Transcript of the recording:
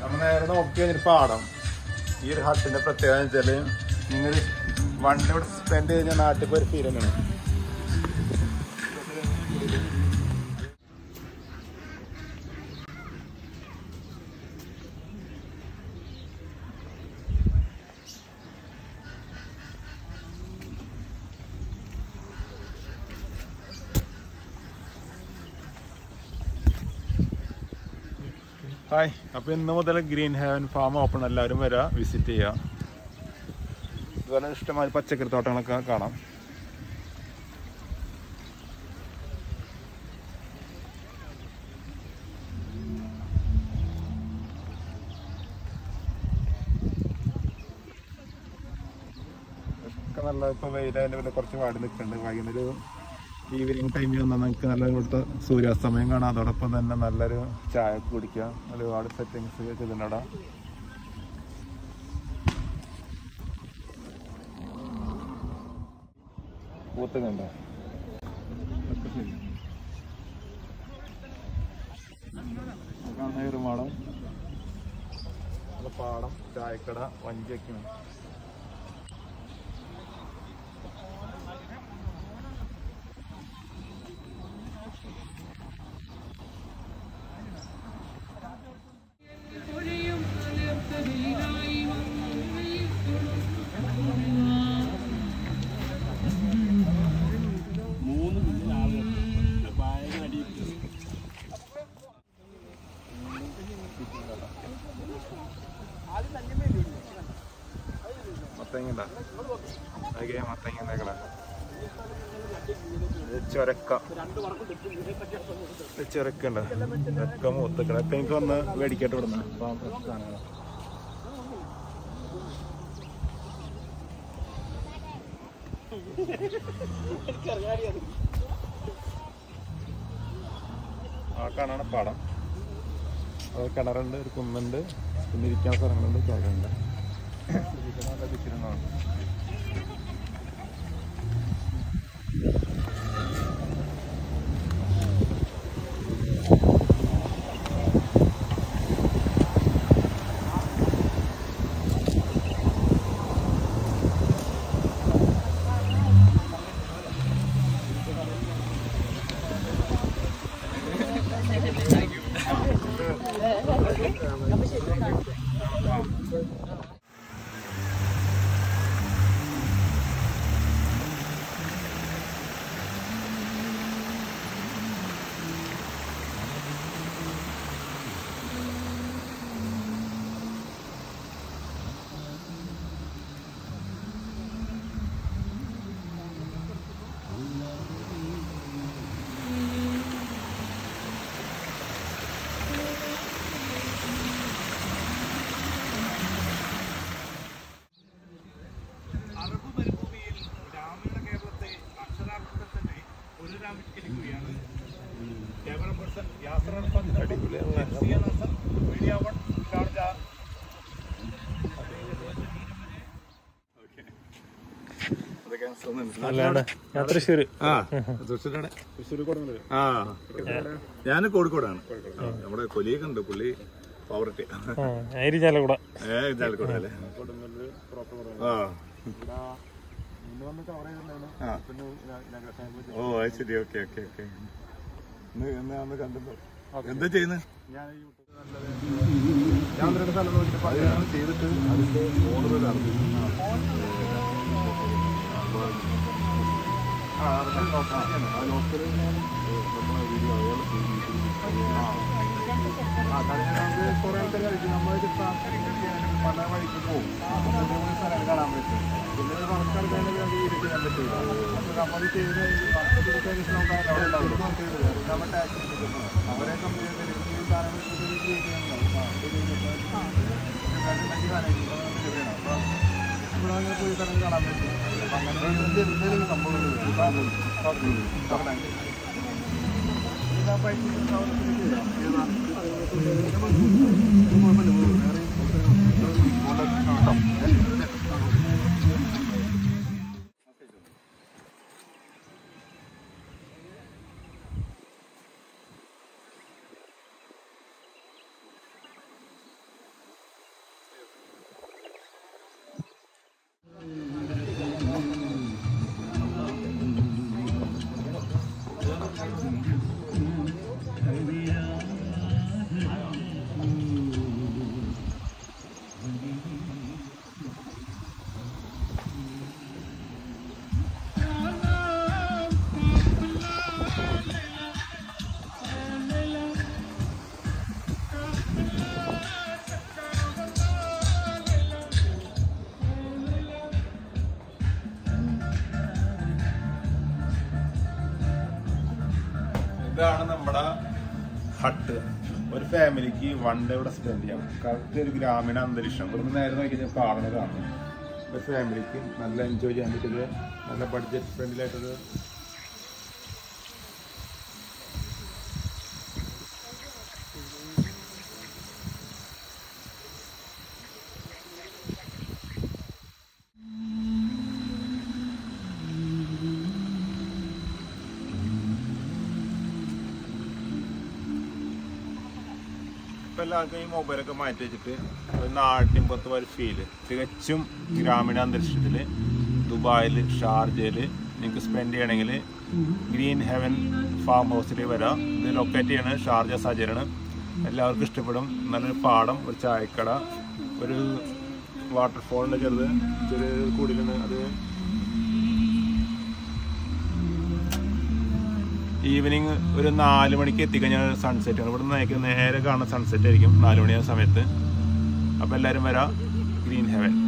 നമ്മൾ നേരെ നോക്കി കഴിഞ്ഞിട്ട് പാടം ഈ ഒരു ഹട്ടിന്റെ പ്രത്യേകത എന്ന് വെച്ചാല് നിങ്ങൾ വൺ ഡേ ഇവിടെ സ്പെൻഡ് കഴിഞ്ഞാൽ നാട്ടിൽ ഒരു ഫീൽ തന്നെയാണ് ഹായ് അപ്പോൾ ഇന്ന് മുതൽ ഗ്രീൻ ഹെവൻ ഫാം ഓപ്പൺ എല്ലാവരും വരാം വിസിറ്റ് ചെയ്യാം ഇതുപോലെ ഇഷ്ടമായ പച്ചക്കറി തോട്ടങ്ങളൊക്കെ കാണാം ഒക്കെ നല്ല ഇപ്പോൾ വെയിലായതിൻ്റെ പിന്നെ കുറച്ച് വാടി നിൽക്കുന്നുണ്ട് വൈകുന്നേരം ഈവനിങ് ടൈമിൽ വന്നാൽ നമുക്ക് നല്ല ഇവിടുത്തെ സൂര്യാസ്തമയം കാണാം അതോടൊപ്പം തന്നെ നല്ലൊരു ചായ ഒക്കെ കുടിക്കാം ഒരുപാട് സെറ്റിങ്സ് ചെയ്തിട്ടുണ്ട് അവിടെ പൂത്തുന്നുണ്ടോ ഒക്കെ ശരി കാണുന്ന ഒരു മാടം നല്ല പാടം ചായക്കട വഞ്ചിയൊക്കെയാണ് മത്തങ്ങ അതൊക്കെ മത്തങ്ങ ഉണ്ടാക്കണ ചൊരക്ക ഇത് ചൊരക്ക ഉണ്ട് ചൊരക്ക മൂത്തക്കണ ഇപ്പൊ എനിക്ക് വന്ന് മേടിക്കട്ടെ ഇവിടുന്ന് അപ്പൊ ഫ്രഷ് സാധനങ്ങളാ ആ കാണാണ് പാടം അത് കിണറുണ്ട് ഒരു കുന്നുണ്ട് പിന്നെ ഇരിക്കാൻ സ്ഥലങ്ങളുണ്ട് ചോറുണ്ട് നല്ല വിശിരുന്നതാണ് അറബ് മരുഭൂമിയിൽ ഗ്രാമീണ കേരളത്തെ അക്ഷരാർത്ഥത്തിൽ പുനരാവിഷ്കരിക്കുകയാണ് ക്യാമറ പേഴ്സൺ യാസർ അൽഫത്ത് എംസിയ നസർ മീഡിയ വൺ ഷാർജ ഞാൻ തൃശ്ശൂര് ആ തൃശ്ശൂരാണ് തൃശ്ശൂർ കൊടുങ്ങല്ലൂർ ആ ഞാൻ കോഴിക്കോടാണ് ആ, നമ്മുടെ കൊലിയൊക്കെ ഉണ്ട് പുള്ളി പവർട്ടി ആയിരിച്ചാലൂടെ ഏ ചാലക്കോട് അല്ലേ കൊടുങ്ങല്ലൂർ പ്രോപ്പർ കൊടുങ്ങല്ലൂർ ആ ഇവിടെ ഇന്ന് വന്ന് കവർ ചെയ്തിട്ടുണ്ടായിരുന്നു ആ. പിന്നെ നഗരസഭ ഓ അത് ശരി ഓക്കെ ഓക്കെ ഓക്കെ ഇന്ന് ഇന്ന് അന്ന് കണ്ടല്ലോ എന്താ ചെയ്യുന്നത് ഞാൻ യൂട്യൂബ് നല്ലത് ഞാൻ രണ്ട് സ്ഥലം നോക്കിയിട്ട് പതിനാറ് ചെയ്തിട്ട് അതിന്റെ മൂന്ന് പേര് നടത്തി ആ അതൊക്കെ ലോക്കലാണ് ആ ലോക്കൽ നമ്മളെ വീഡിയോ ആ കഴിഞ്ഞ കുറെ ആൾക്കാർ കളിക്കും നമ്മളൊക്കെ പല വഴിക്ക് പോകും അപ്പോൾ പുതിയ പുതിയ സ്ഥലങ്ങൾ കാണാൻ പറ്റും പിന്നെ ഒരു വർക്ക് എടുക്കാണെങ്കിൽ അത് വീഡിയോ ചെയ്യാൻ പറ്റില്ല അപ്പോൾ നമ്മൾ ചെയ്ത് വർക്ക് എടുക്കാൻ നമുക്ക് അവിടെ ഉണ്ടാവും നമ്മൾ ടാക്സ് അവരെ കമ്പനി ഈ സാധനങ്ങൾ ക്രിയേറ്റ് ഇവിടെ അങ്ങനെ പോയി സ്ഥലം കാണാൻ പറ്റും അപ്പം അങ്ങനെ എന്തെങ്കിലും സംഭവങ്ങൾ ഹട്ട് ഒരു ഫാമിലിക്ക് വൺ ഡേ ഇവിടെ സ്പെൻഡ് ചെയ്യാം കറക്റ്റ് ഒരു ഗ്രാമീണ അന്തരീക്ഷം ഇവിടുന്ന് നേരെ നോക്കി കഴിഞ്ഞാൽ കാണുന്ന കാണുന്നു ഒരു ഫാമിലിക്ക് നല്ല എൻജോയ് ചെയ്യാൻ പറ്റിയത് നല്ല ബഡ്ജറ്റ് ഫ്രണ്ട്ലിയായിട്ടൊരു ഇപ്പൊ എല്ലാവർക്കും ഈ മൊബൈലൊക്കെ മാറ്റി വെച്ചിട്ട് ഒരു നാട്ടിൻപുറത്ത് ഒരു ഫീല് തികച്ചും ഗ്രാമീണ അന്തരീക്ഷത്തില് ദുബായിൽ ഷാർജയിൽ നിങ്ങൾക്ക് സ്പെൻഡ് ചെയ്യണമെങ്കിൽ ഗ്രീൻ ഹെവൻ ഫാം ഹൗസിൽ വരാം ഇത് ലൊക്കേറ്റ് ചെയ്യണത് ഷാർജ സജലാണ് എല്ലാവർക്കും ഇഷ്ടപ്പെടും നല്ലൊരു പാടം ഒരു ചായക്കട ഒരു വാട്ടർഫോളിൻ്റെ ചെറുത് ചെറിയ കൂടിയിലാണ് അത് ഈവനിങ് ഒരു നാല് മണിക്ക് എത്തിക്കഴിഞ്ഞാൽ സൺസെറ്റ് ആണ് ഇവിടെ നിന്ന് നേരെ കാണുന്ന സൺസെറ്റ് ആയിരിക്കും നാല് മണിയായ സമയത്ത് അപ്പോൾ എല്ലാവരും വരാം ഗ്രീൻ ഹെവൻ